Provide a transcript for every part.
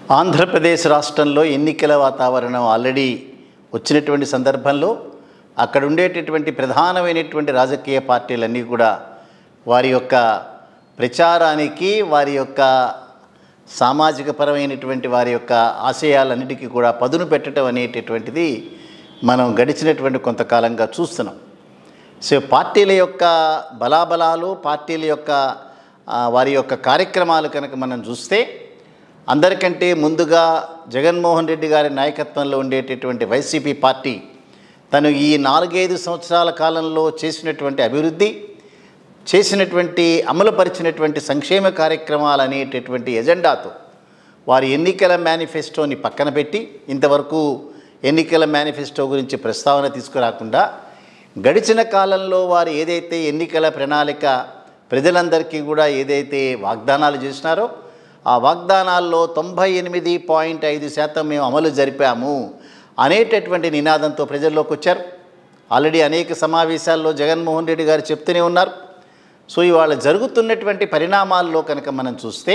ఆంధ్రప్రదేశ్ రాష్ట్రంలో ఎన్నికల వాతావరణం ఆల్రెడీ వచ్చినటువంటి సందర్భంలో అక్కడ ఉండేటటువంటి ప్రధానమైనటువంటి రాజకీయ పార్టీలన్నీ కూడా వారి యొక్క ప్రచారానికి వారి యొక్క సామాజిక పరమైనటువంటి వారి యొక్క ఆశయాలన్నిటికీ కూడా పదును పెట్టడం అనేటటువంటిది మనం గడిచినటువంటి కొంతకాలంగా చూస్తున్నాం సో పార్టీల యొక్క బలాబలాలు పార్టీల యొక్క ఆ, వారి యొక్క కార్యక్రమాలు కనుక మనం చూస్తే అందరికంటే ముందుగా జగన్మోహన్ రెడ్డి గారి నాయకత్వంలో ఉండేటటువంటి వైసీపీ పార్టీ తను ఈ నాలుగైదు సంవత్సరాల కాలంలో చేసినటువంటి అభివృద్ధి చేసినటువంటి అమలుపరిచినటువంటి సంక్షేమ కార్యక్రమాలు అనేటటువంటి ఎజెండాతో వారి ఎన్నికల మేనిఫెస్టోని పక్కన పెట్టి ఇంతవరకు ఎన్నికల మేనిఫెస్టో గురించి ప్రస్తావన తీసుకురాకుండా గడిచిన కాలంలో వారు ఏదైతే ఎన్నికల ప్రణాళిక ప్రజలందరికీ కూడా ఏదైతే వాగ్దానాలు చేసినారో ఆ వాగ్దానాల్లో తొంభై ఎనిమిది పాయింట్ ఐదు శాతం మేము అమలు జరిపాము అనేటటువంటి నినాదంతో ప్రజల్లోకి వచ్చారు ఆల్రెడీ అనేక సమావేశాల్లో జగన్మోహన్ రెడ్డి గారు చెప్తూనే ఉన్నారు సో ఇవాళ జరుగుతున్నటువంటి పరిణామాల్లో కనుక మనం చూస్తే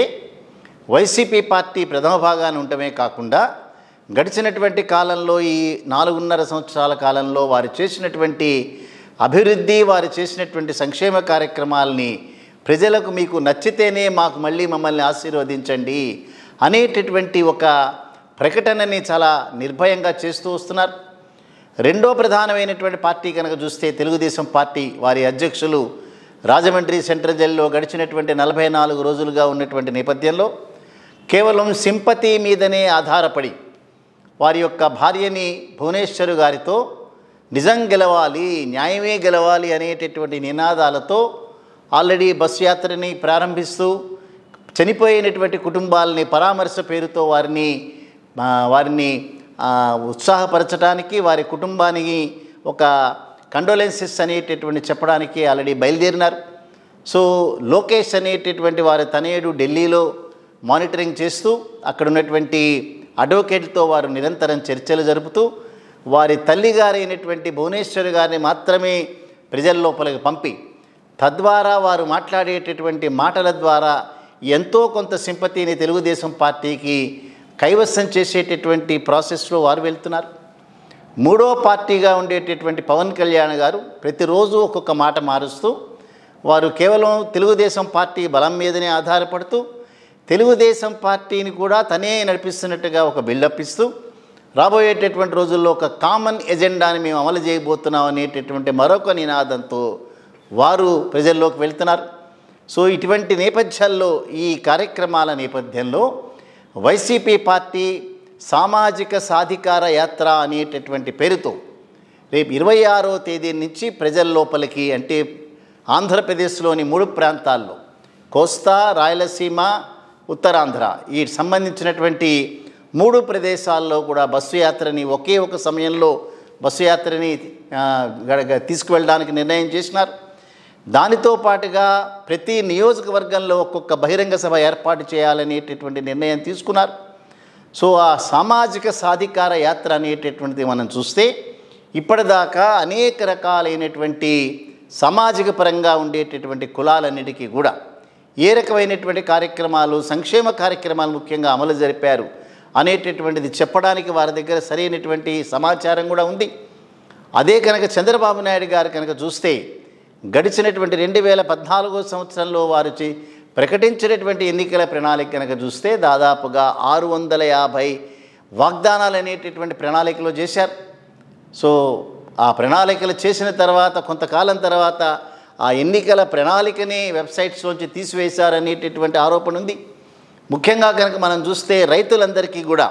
వైసీపీ పార్టీ ప్రథమ భాగాన్ని ఉండటమే కాకుండా గడిచినటువంటి కాలంలో ఈ నాలుగున్నర సంవత్సరాల కాలంలో వారు చేసినటువంటి అభివృద్ధి వారు చేసినటువంటి సంక్షేమ కార్యక్రమాలని ప్రజలకు మీకు నచ్చితేనే మాకు మళ్ళీ మమ్మల్ని ఆశీర్వదించండి అనేటటువంటి ఒక ప్రకటనని చాలా నిర్భయంగా చేస్తూ వస్తున్నారు రెండో ప్రధానమైనటువంటి పార్టీ కనుక చూస్తే తెలుగుదేశం పార్టీ వారి అధ్యక్షులు రాజమండ్రి సెంట్రల్ జైల్లో గడిచినటువంటి నలభై నాలుగు రోజులుగా ఉన్నటువంటి నేపథ్యంలో కేవలం సింపతి మీదనే ఆధారపడి వారి యొక్క భార్యని భువనేశ్వరు గారితో నిజం గెలవాలి న్యాయమే గెలవాలి అనేటటువంటి నినాదాలతో ఆల్రెడీ బస్సు యాత్రని ప్రారంభిస్తూ చనిపోయినటువంటి కుటుంబాలని పరామర్శ పేరుతో వారిని ఆ, వారిని ఆ, ఉత్సాహపరచడానికి వారి కుటుంబానికి ఒక కండోలెన్సెస్ అనేటటువంటి చెప్పడానికి ఆల్రెడీ బయలుదేరినారు సో లోకేష్ అనేటటువంటి వారి తనయుడు ఢిల్లీలో మానిటరింగ్ చేస్తూ అక్కడ ఉన్నటువంటి అడ్వకేట్తో వారు నిరంతరం చర్చలు జరుపుతూ వారి తల్లిగారైనటువంటి భువనేశ్వరి గారిని మాత్రమే ప్రజల లోపలికి పంపి తద్వారా వారు మాట్లాడేటటువంటి మాటల ద్వారా ఎంతో కొంత సింపతిని తెలుగుదేశం పార్టీకి కైవసం చేసేటటువంటి ప్రాసెస్లో వారు వెళ్తున్నారు మూడో పార్టీగా ఉండేటటువంటి పవన్ కళ్యాణ్ గారు ప్రతిరోజు ఒక్కొక్క మాట మారుస్తూ వారు కేవలం తెలుగుదేశం పార్టీ బలం మీదనే ఆధారపడుతూ తెలుగుదేశం పార్టీని కూడా తనే నడిపిస్తున్నట్టుగా ఒక బిల్డప్ ఇస్తూ రాబోయేటటువంటి రోజుల్లో ఒక కామన్ ఎజెండాని మేము అమలు చేయబోతున్నాం అనేటటువంటి మరొక నినాదంతో వారు ప్రజల్లోకి వెళ్తున్నారు సో ఇటువంటి నేపథ్యాల్లో ఈ కార్యక్రమాల నేపథ్యంలో వైసీపీ పార్టీ సామాజిక సాధికార యాత్ర అనేటటువంటి పేరుతో రేపు ఇరవై ఆరో తేదీ నుంచి ప్రజల లోపలికి అంటే ఆంధ్రప్రదేశ్లోని మూడు ప్రాంతాల్లో కోస్తా రాయలసీమ ఉత్తరాంధ్ర ఈ సంబంధించినటువంటి మూడు ప్రదేశాల్లో కూడా బస్సు యాత్రని ఒకే ఒక సమయంలో బస్సు యాత్రని ఆ, గడ- గ- తీసుకువెళ్ళడానికి నిర్ణయం చేసినారు దానితో పాటుగా ప్రతి నియోజకవర్గంలో ఒక్కొక్క బహిరంగ సభ ఏర్పాటు చేయాలనేటటువంటి నిర్ణయం తీసుకున్నారు సో ఆ సామాజిక సాధికార యాత్ర అనేటటువంటిది మనం చూస్తే ఇప్పటిదాకా అనేక రకాలైనటువంటి సామాజిక పరంగా ఉండేటటువంటి కులాలన్నిటికీ కూడా ఏ రకమైనటువంటి కార్యక్రమాలు సంక్షేమ కార్యక్రమాలు ముఖ్యంగా అమలు జరిపారు అనేటటువంటిది చెప్పడానికి వారి దగ్గర సరైనటువంటి సమాచారం కూడా ఉంది అదే కనుక చంద్రబాబు నాయుడు గారు కనుక చూస్తే గడిచినటువంటి రెండు వేల పద్నాలుగో సంవత్సరంలో వారు చే- ప్రకటించినటువంటి ఎన్నికల ప్రణాళిక కనుక చూస్తే దాదాపుగా ఆరు వందల యాభై వాగ్దానాలు అనేటటువంటి ప్రణాళికలో చేశారు సో ఆ ప్రణాళికలు చేసిన తర్వాత కొంతకాలం తర్వాత ఆ ఎన్నికల ప్రణాళికని వెబ్సైట్స్లోంచి తీసివేశారనేటటువంటి ఆరోపణ ఉంది ముఖ్యంగా కనుక మనం చూస్తే రైతులందరికీ కూడా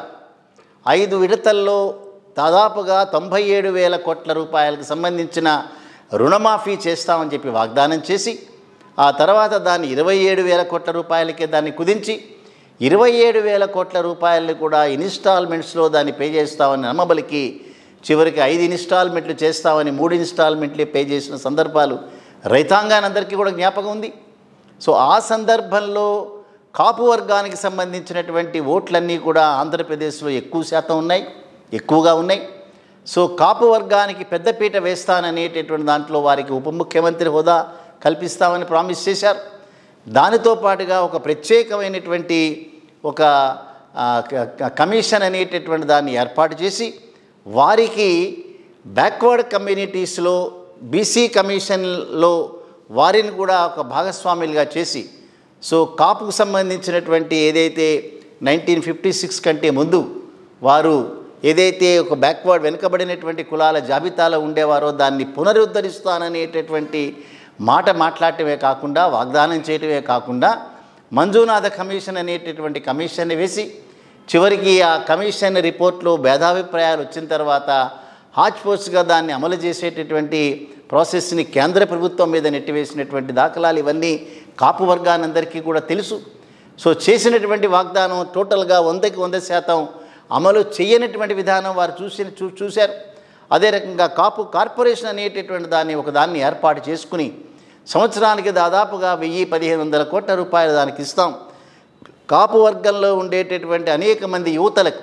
ఐదు విడతల్లో దాదాపుగా తొంభై ఏడు వేల కోట్ల రూపాయలకు సంబంధించిన రుణమాఫీ చేస్తామని చెప్పి వాగ్దానం చేసి ఆ తర్వాత దాన్ని ఇరవై ఏడు వేల కోట్ల రూపాయలకే దాన్ని కుదించి ఇరవై ఏడు వేల కోట్ల రూపాయలని కూడా ఇన్స్టాల్మెంట్స్లో దాన్ని పే చేస్తామని నమ్మబలికి చివరికి ఐదు ఇన్స్టాల్మెంట్లు చేస్తామని మూడు ఇన్స్టాల్మెంట్లు పే చేసిన సందర్భాలు రైతాంగానందరికీ కూడా జ్ఞాపకం ఉంది సో ఆ సందర్భంలో కాపు వర్గానికి సంబంధించినటువంటి ఓట్లన్నీ కూడా ఆంధ్రప్రదేశ్లో ఎక్కువ శాతం ఉన్నాయి ఎక్కువగా ఉన్నాయి సో కాపు వర్గానికి పెద్దపీట వేస్తాననేటటువంటి దాంట్లో వారికి ఉప ముఖ్యమంత్రి హోదా కల్పిస్తామని ప్రామిస్ చేశారు దానితో పాటుగా ఒక ప్రత్యేకమైనటువంటి ఒక ఆ, క- క- కమిషన్ అనేటటువంటి దాన్ని ఏర్పాటు చేసి వారికి బ్యాక్వర్డ్ కమ్యూనిటీస్లో బీసీ కమిషన్లో వారిని కూడా ఒక భాగస్వాములుగా చేసి సో కాపుకు సంబంధించినటువంటి ఏదైతే నైన్టీన్ ఫిఫ్టీ సిక్స్ కంటే ముందు వారు ఏదైతే ఒక బ్యాక్వర్డ్ వెనుకబడినటువంటి కులాల జాబితాలో ఉండేవారో దాన్ని పునరుద్ధరిస్తాననేటటువంటి మాట మాట్లాడటమే కాకుండా వాగ్దానం చేయటమే కాకుండా మంజునాథ కమిషన్ అనేటటువంటి కమిషన్ని వేసి చివరికి ఆ కమిషన్ రిపోర్ట్లో భేదాభిప్రాయాలు వచ్చిన తర్వాత హాచ్ పోస్ట్గా దాన్ని అమలు చేసేటటువంటి ప్రాసెస్ని కేంద్ర ప్రభుత్వం మీద నెట్టివేసినటువంటి దాఖలాలు ఇవన్నీ కాపు వర్గానందరికీ కూడా తెలుసు సో చేసినటువంటి వాగ్దానం టోటల్గా వందకి వంద శాతం అమలు చేయనటువంటి విధానం వారు చూసి చూ చూశారు అదే రకంగా కాపు కార్పొరేషన్ అనేటటువంటి దాన్ని ఒక దాన్ని ఏర్పాటు చేసుకుని సంవత్సరానికి దాదాపుగా వెయ్యి పదిహేను వందల కోట్ల రూపాయలు దానికి ఇస్తాం కాపు వర్గంలో ఉండేటటువంటి అనేక మంది యువతలకు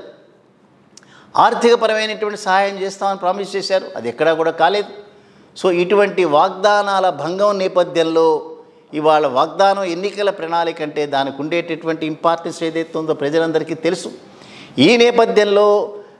ఆర్థికపరమైనటువంటి సహాయం చేస్తామని ప్రామిస్ చేశారు అది ఎక్కడా కూడా కాలేదు సో ఇటువంటి వాగ్దానాల భంగం నేపథ్యంలో ఇవాళ వాగ్దానం ఎన్నికల ప్రణాళిక అంటే దానికి ఉండేటటువంటి ఇంపార్టెన్స్ ఏదైతే ఉందో ప్రజలందరికీ తెలుసు ఈ నేపథ్యంలో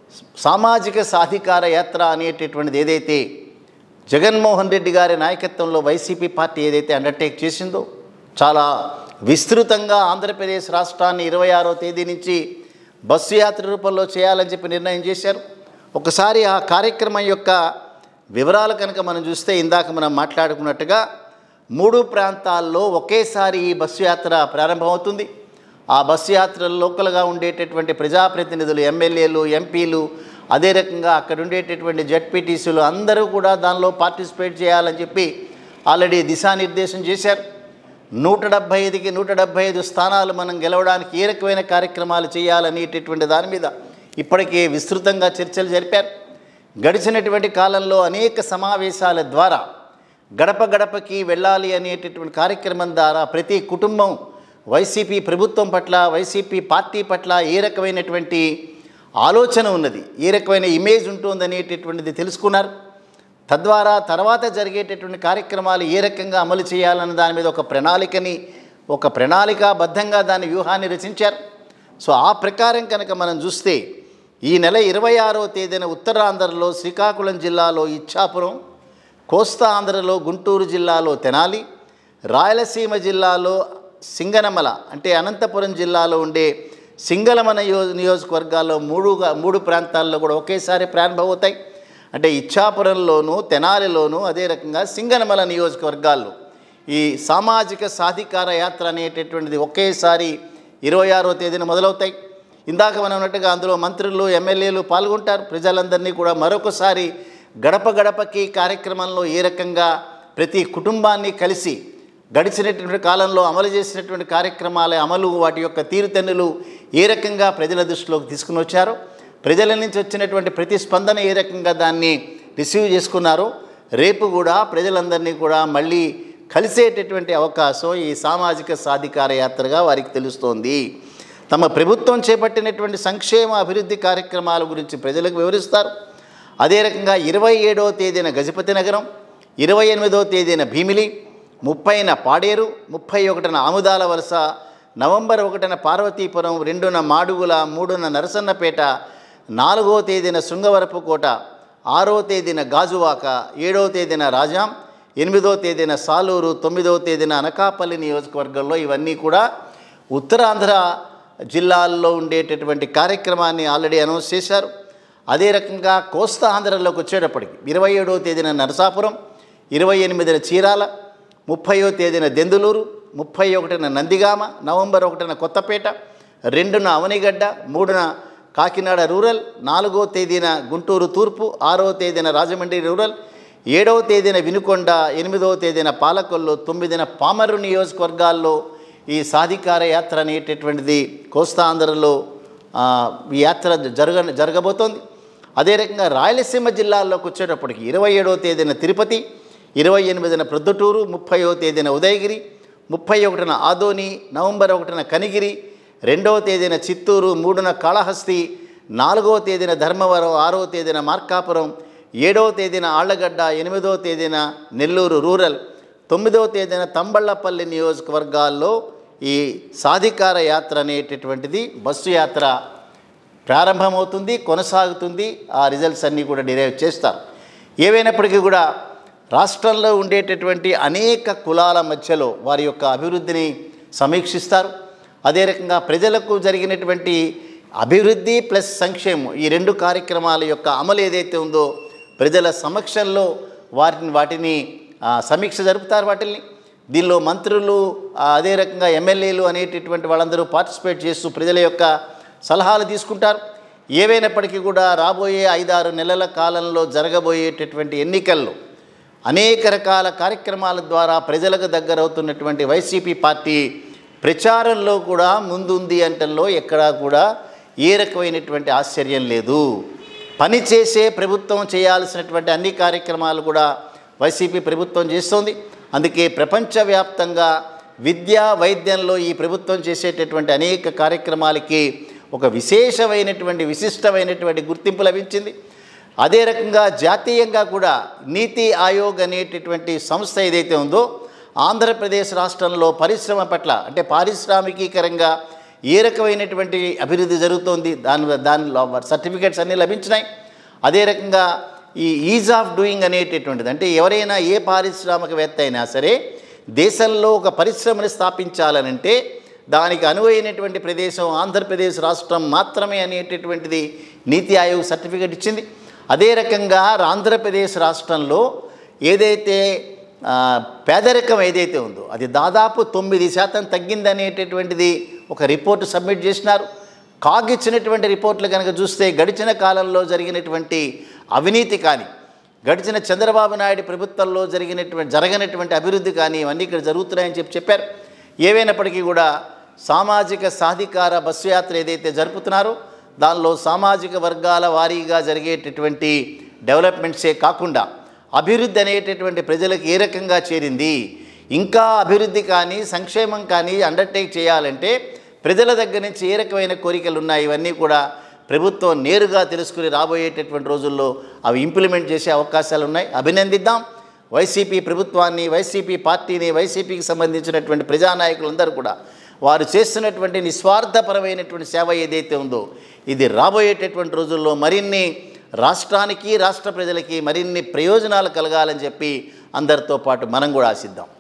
సామాజిక సాధికార యాత్ర అనేటటువంటిది ఏదైతే జగన్మోహన్ రెడ్డి గారి నాయకత్వంలో వైసీపీ పార్టీ ఏదైతే అండర్టేక్ చేసిందో చాలా విస్తృతంగా ఆంధ్రప్రదేశ్ రాష్ట్రాన్ని ఇరవై ఆరో తేదీ నుంచి బస్సు యాత్ర రూపంలో చేయాలని చెప్పి నిర్ణయం చేశారు ఒకసారి ఆ కార్యక్రమం యొక్క వివరాలు కనుక మనం చూస్తే ఇందాక మనం మాట్లాడుకున్నట్టుగా మూడు ప్రాంతాల్లో ఒకేసారి ఈ బస్సు యాత్ర ప్రారంభమవుతుంది ఆ బస్సు యాత్రలో లోకల్గా ఉండేటటువంటి ప్రజాప్రతినిధులు ఎమ్మెల్యేలు ఎంపీలు అదే రకంగా అక్కడ ఉండేటటువంటి జడ్పీటీసీలు అందరూ కూడా దానిలో పార్టిసిపేట్ చేయాలని చెప్పి ఆల్రెడీ దిశానిర్దేశం చేశారు నూట డెబ్భై ఐదుకి నూట డెబ్భై ఐదు స్థానాలు మనం గెలవడానికి ఏ రకమైన కార్యక్రమాలు చేయాలనేటటువంటి దాని మీద ఇప్పటికే విస్తృతంగా చర్చలు జరిపారు గడిచినటువంటి కాలంలో అనేక సమావేశాల ద్వారా గడప గడపకి వెళ్ళాలి అనేటటువంటి కార్యక్రమం ద్వారా ప్రతి కుటుంబం వైసీపీ ప్రభుత్వం పట్ల వైసీపీ పార్టీ పట్ల ఏ రకమైనటువంటి ఆలోచన ఉన్నది ఏ రకమైన ఇమేజ్ ఉంటుందనేటటువంటిది తెలుసుకున్నారు తద్వారా తర్వాత జరిగేటటువంటి కార్యక్రమాలు ఏ రకంగా అమలు చేయాలన్న దాని మీద ఒక ప్రణాళికని ఒక ప్రణాళికాబద్ధంగా దాని వ్యూహాన్ని రచించారు సో ఆ ప్రకారం కనుక మనం చూస్తే ఈ నెల ఇరవై ఆరో తేదీన ఉత్తరాంధ్రలో శ్రీకాకుళం జిల్లాలో ఇచ్చాపురం కోస్తా ఆంధ్రలో గుంటూరు జిల్లాలో తెనాలి రాయలసీమ జిల్లాలో సింగనమల అంటే అనంతపురం జిల్లాలో ఉండే సింగనమ నియో నియోజకవర్గాల్లో మూడుగా మూడు ప్రాంతాల్లో కూడా ఒకేసారి ప్రారంభమవుతాయి అంటే ఇచ్చాపురంలోను తెనాలిలోను అదే రకంగా సింగనమల నియోజకవర్గాల్లో ఈ సామాజిక సాధికార యాత్ర అనేటటువంటిది ఒకేసారి ఇరవై ఆరో తేదీన మొదలవుతాయి ఇందాక మనం ఉన్నట్టుగా అందులో మంత్రులు ఎమ్మెల్యేలు పాల్గొంటారు ప్రజలందరినీ కూడా మరొకసారి గడప గడపకి కార్యక్రమంలో ఏ రకంగా ప్రతి కుటుంబాన్ని కలిసి గడిచినటువంటి కాలంలో అమలు చేసినటువంటి కార్యక్రమాల అమలు వాటి యొక్క తీరుతెన్నులు ఏ రకంగా ప్రజల దృష్టిలోకి తీసుకుని వచ్చారో ప్రజల నుంచి వచ్చినటువంటి ప్రతిస్పందన ఏ రకంగా దాన్ని రిసీవ్ చేసుకున్నారో రేపు కూడా ప్రజలందరినీ కూడా మళ్ళీ కలిసేటటువంటి అవకాశం ఈ సామాజిక సాధికార యాత్రగా వారికి తెలుస్తోంది తమ ప్రభుత్వం చేపట్టినటువంటి సంక్షేమ అభివృద్ధి కార్యక్రమాల గురించి ప్రజలకు వివరిస్తారు అదే రకంగా ఇరవై ఏడవ తేదీన గజపతి నగరం ఇరవై ఎనిమిదవ తేదీన భీమిలి ముప్పైన పాడేరు ముప్పై ఒకటిన ఆముదాల వలస నవంబర్ ఒకటిన పార్వతీపురం రెండున మాడుగుల మూడున నరసన్నపేట నాలుగో తేదీన శృంగవరపుకోట ఆరో తేదీన గాజువాక ఏడవ తేదీన రాజాం ఎనిమిదో తేదీన సాలూరు తొమ్మిదవ తేదీన అనకాపల్లి నియోజకవర్గంలో ఇవన్నీ కూడా ఉత్తరాంధ్ర జిల్లాల్లో ఉండేటటువంటి కార్యక్రమాన్ని ఆల్రెడీ అనౌన్స్ చేశారు అదే రకంగా కోస్తా ఆంధ్రలోకి వచ్చేటప్పటికి ఇరవై ఏడవ తేదీన నరసాపురం ఇరవై ఎనిమిదిన చీరాల ముప్పయో తేదీన దెందులూరు ముప్పై ఒకటిన నందిగామ నవంబర్ ఒకటిన కొత్తపేట రెండున అవనిగడ్డ మూడున కాకినాడ రూరల్ నాలుగో తేదీన గుంటూరు తూర్పు ఆరో తేదీన రాజమండ్రి రూరల్ ఏడవ తేదీన వినుకొండ ఎనిమిదవ తేదీన పాలకొల్లు తొమ్మిదిన పామరు నియోజకవర్గాల్లో ఈ సాధికార యాత్ర అనేటటువంటిది కోస్తా ఆంధ్రలో ఆ, ఈ యాత్ర జరగ జరగబోతోంది అదే రకంగా రాయలసీమ జిల్లాల్లోకి వచ్చేటప్పటికి ఇరవై ఏడవ తేదీన తిరుపతి ఇరవై ఎనిమిదిన ప్రొద్దుటూరు ముప్పైవ తేదీన ఉదయగిరి ముప్పై ఒకటిన ఆదోని నవంబర్ ఒకటిన కనిగిరి రెండవ తేదీన చిత్తూరు మూడున కాళహస్తి నాలుగవ తేదీన ధర్మవరం ఆరవ తేదీన మార్కాపురం ఏడవ తేదీన ఆళ్లగడ్డ ఎనిమిదవ తేదీన నెల్లూరు రూరల్ తొమ్మిదవ తేదీన తంబళ్లపల్లి నియోజకవర్గాల్లో ఈ సాధికార యాత్ర అనేటటువంటిది బస్సు యాత్ర ప్రారంభమవుతుంది కొనసాగుతుంది ఆ రిజల్ట్స్ అన్నీ కూడా డిరైవ్ చేస్తారు ఏవైనప్పటికీ కూడా రాష్ట్రంలో ఉండేటటువంటి అనేక కులాల మధ్యలో వారి యొక్క అభివృద్ధిని సమీక్షిస్తారు అదే రకంగా ప్రజలకు జరిగినటువంటి అభివృద్ధి ప్లస్ సంక్షేమం ఈ రెండు కార్యక్రమాల యొక్క అమలు ఏదైతే ఉందో ప్రజల సమక్షంలో వాటిని వాటిని ఆ, సమీక్ష జరుపుతారు వాటిని దీనిలో మంత్రులు ఆ, అదే రకంగా ఎమ్మెల్యేలు అనేటటువంటి వాళ్ళందరూ పార్టిసిపేట్ చేస్తూ ప్రజల యొక్క సలహాలు తీసుకుంటారు ఏవైనప్పటికీ కూడా రాబోయే ఐదారు నెలల కాలంలో జరగబోయేటటువంటి ఎన్నికల్లో అనేక రకాల కార్యక్రమాల ద్వారా ప్రజలకు దగ్గరవుతున్నటువంటి వైసీపీ పార్టీ ప్రచారంలో కూడా ముందుంది అంటంలో ఎక్కడా కూడా ఏ రకమైనటువంటి ఆశ్చర్యం లేదు పని చేసే ప్రభుత్వం చేయాల్సినటువంటి అన్ని కార్యక్రమాలు కూడా వైసీపీ ప్రభుత్వం చేస్తోంది అందుకే ప్రపంచవ్యాప్తంగా విద్యా వైద్యంలో ఈ ప్రభుత్వం చేసేటటువంటి అనేక కార్యక్రమాలకి ఒక విశేషమైనటువంటి విశిష్టమైనటువంటి గుర్తింపు లభించింది అదే రకంగా జాతీయంగా కూడా నీతి ఆయోగ్ అనేటటువంటి సంస్థ ఏదైతే ఉందో ఆంధ్రప్రదేశ్ రాష్ట్రంలో పరిశ్రమ పట్ల అంటే పారిశ్రామికీకరంగా ఏ రకమైనటువంటి అభివృద్ధి జరుగుతోంది దాని దానిలో సర్టిఫికేట్స్ అన్నీ లభించినాయి అదే రకంగా ఈ ఈజ్ ఆఫ్ డూయింగ్ అనేటటువంటిది అంటే ఎవరైనా ఏ పారిశ్రామికవేత్త అయినా సరే దేశంలో ఒక పరిశ్రమని స్థాపించాలనంటే దానికి అనువైనటువంటి ప్రదేశం ఆంధ్రప్రదేశ్ రాష్ట్రం మాత్రమే అనేటటువంటిది నీతి ఆయోగ్ సర్టిఫికేట్ ఇచ్చింది అదే రకంగా ఆంధ్రప్రదేశ్ రాష్ట్రంలో ఏదైతే ఆ, పేదరికం ఏదైతే ఉందో అది దాదాపు తొమ్మిది శాతం తగ్గిందనేటటువంటిది ఒక రిపోర్టు సబ్మిట్ చేసినారు కాగ్ ఇచ్చినటువంటి రిపోర్ట్లు కనుక చూస్తే గడిచిన కాలంలో జరిగినటువంటి అవినీతి కానీ గడిచిన చంద్రబాబు నాయుడు ప్రభుత్వంలో జరిగినటువంటి జరగనటువంటి అభివృద్ధి కానీ ఇవన్నీ ఇక్కడ జరుగుతున్నాయని చెప్పి చెప్పారు ఏవైనప్పటికీ కూడా సామాజిక సాధికార బస్సు యాత్ర ఏదైతే జరుపుతున్నారో దానిలో సామాజిక వర్గాల వారీగా జరిగేటటువంటి డెవలప్మెంట్సే కాకుండా అభివృద్ధి అనేటటువంటి ప్రజలకు ఏ రకంగా చేరింది ఇంకా అభివృద్ధి కానీ సంక్షేమం కానీ అండర్టేక్ చేయాలంటే ప్రజల దగ్గర నుంచి ఏ రకమైన కోరికలు ఉన్నాయి ఇవన్నీ కూడా ప్రభుత్వం నేరుగా తెలుసుకుని రాబోయేటటువంటి రోజుల్లో అవి ఇంప్లిమెంట్ చేసే అవకాశాలు ఉన్నాయి అభినందిద్దాం వైసీపీ ప్రభుత్వాన్ని వైసీపీ పార్టీని వైసీపీకి సంబంధించినటువంటి ప్రజానాయకులందరూ కూడా వారు చేస్తున్నటువంటి నిస్వార్థపరమైనటువంటి సేవ ఏదైతే ఉందో ఇది రాబోయేటటువంటి రోజుల్లో మరిన్ని రాష్ట్రానికి రాష్ట్ర ప్రజలకి మరిన్ని ప్రయోజనాలు కలగాలని చెప్పి అందరితో పాటు మనం కూడా ఆశిద్దాం